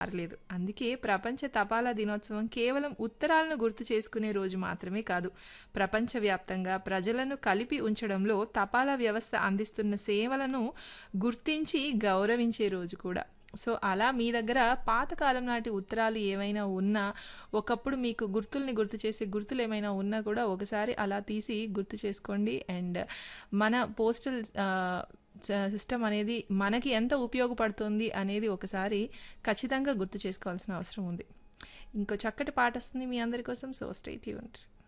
మారలేదు అందుకే ప్రపంచ తపాలా దినోత్సవం కేవలం ఉత్తరాలను గుర్తు చేసుకునే రోజు మాత్రమే కాదు ప్రపంచవ్యాప్తంగా ప్రజలను కలిపి ఉంచడంలో తపాలా వ్యవస్థ అందిస్తున్న సేవలను గుర్తించి గౌరవించే రోజు కూడా సో అలా మీ దగ్గర పాతకాలం నాటి ఉత్తరాలు ఏమైనా ఉన్నా ఒకప్పుడు మీకు గుర్తుల్ని గుర్తు చేసే గుర్తులు ఏమైనా ఉన్నా కూడా ఒకసారి అలా తీసి గుర్తు చేసుకోండి అండ్ మన పోస్టల్ సిస్టమ్ అనేది మనకి ఎంత ఉపయోగపడుతుంది అనేది ఒకసారి ఖచ్చితంగా గుర్తు చేసుకోవాల్సిన అవసరం ఉంది ఇంకో చక్కటి పాట వస్తుంది మీ అందరి కోసం సో స్టే ట్యూన్డ్